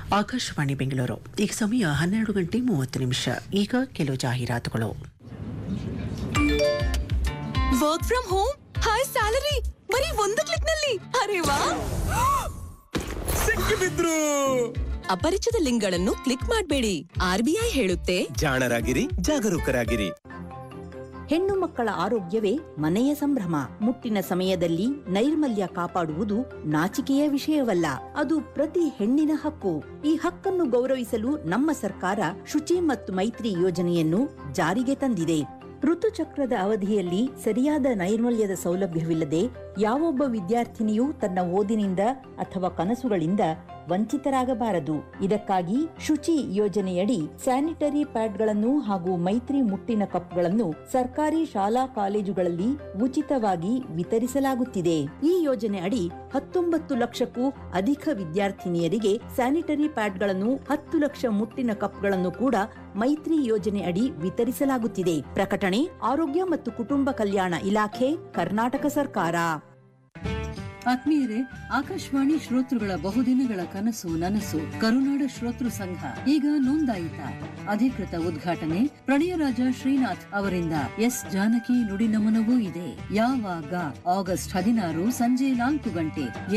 ಆಕಾಶವಾಣಿ ಬೆಂಗಳೂರು ಈಗ ಸಮಯ ಹನ್ನೆರಡು ಗಂಟೆ ಮೂವತ್ತು ನಿಮಿಷ ಈಗ ಕೆಲವು ಜಾಹೀರಾತುಗಳು work from home high salary ಬರೀ ಒಂದು ಕ್ಲಿಕ್ ನಲ್ಲಿ ಅರೆ ವಾ ಸಿಕ್ಕಿಬಿದ್ರು ಅಪರಿಚಿತ ಲಿಂಕ್ ಗಳನ್ನು ಕ್ಲಿಕ್ ಮಾಡಬೇಡಿ ಆರ್ಬಿಐ ಹೇಳುತ್ತೆ ಜಾಣರಾಗಿರಿ ಜಾಗರೂಕರಾಗಿರಿ ಹೆಣ್ಣು ಮಕ್ಕಳ ಆರೋಗ್ಯವೇ ಮನೆಯ ಸಂಭ್ರಮ ಮುಟ್ಟಿನ ಸಮಯದಲ್ಲಿ ನೈರ್ಮಲ್ಯ ಕಾಪಾಡುವುದು ನಾಚಿಕೆಯ ವಿಷಯವಲ್ಲ ಅದು ಪ್ರತಿ ಹೆಣ್ಣಿನ ಹಕ್ಕು ಈ ಹಕ್ಕನ್ನು ಗೌರವಿಸಲು ನಮ್ಮ ಸರ್ಕಾರ ಶುಚಿ ಮತ್ತು ಮೈತ್ರಿ ಯೋಜನೆಯನ್ನು ಜಾರಿಗೆ ತಂದಿದೆ ಋತುಚಕ್ರದ ಅವಧಿಯಲ್ಲಿ ಸರಿಯಾದ ನೈರ್ಮಲ್ಯದ ಸೌಲಭ್ಯವಿಲ್ಲದೆ ಯಾವೊಬ್ಬ ವಿದ್ಯಾರ್ಥಿನಿಯೂ ತನ್ನ ಓದಿನಿಂದ ಅಥವಾ ಕನಸುಗಳಿಂದ ವಂಚಿತರಾಗಬಾರದು ಇದಕ್ಕಾಗಿ ಶುಚಿ ಯೋಜನೆಯಡಿ ಸ್ಯಾನಿಟರಿ ಪ್ಯಾಡ್ಗಳನ್ನು ಹಾಗೂ ಮೈತ್ರಿ ಮುಟ್ಟಿನ ಕಪ್ಗಳನ್ನು ಸರ್ಕಾರಿ ಶಾಲಾ ಕಾಲೇಜುಗಳಲ್ಲಿ ಉಚಿತವಾಗಿ ವಿತರಿಸಲಾಗುತ್ತಿದೆ ಈ ಯೋಜನೆ ಅಡಿ ಹತ್ತೊಂಬತ್ತು ಲಕ್ಷಕ್ಕೂ ಅಧಿಕ ವಿದ್ಯಾರ್ಥಿನಿಯರಿಗೆ ಸ್ಯಾನಿಟರಿ ಪ್ಯಾಡ್ಗಳನ್ನು ಹತ್ತು ಲಕ್ಷ ಮುಟ್ಟಿನ ಕಪ್ಗಳನ್ನು ಕೂಡ ಮೈತ್ರಿ ಯೋಜನೆ ಅಡಿ ವಿತರಿಸಲಾಗುತ್ತಿದೆ ಪ್ರಕಟಣೆ ಆರೋಗ್ಯ ಮತ್ತು ಕುಟುಂಬ ಕಲ್ಯಾಣ ಇಲಾಖೆ ಕರ್ನಾಟಕ ಸರ್ಕಾರ ಆತ್ಮೀಯರೇ ಆಕಾಶವಾಣಿ ಶ್ರೋತೃಗಳ ಬಹುದಿನಗಳ ಕನಸು ನನಸು ಕರುನಾಡ ಶ್ರೋತೃ ಸಂಘ ಈಗ ನೋಂದಾಯಿತ ಅಧಿಕೃತ ಉದ್ಘಾಟನೆ ಪ್ರಣಯರಾಜ ಶ್ರೀನಾಥ್ ಅವರಿಂದ ಎಸ್ ಜಾನಕಿ ನುಡಿ ನಮನವೂ ಇದೆ ಯಾವಾಗ ಆಗಸ್ಟ್ ಹದಿನಾರು ಸಂಜೆ ನಾಲ್ಕು ಗಂಟೆ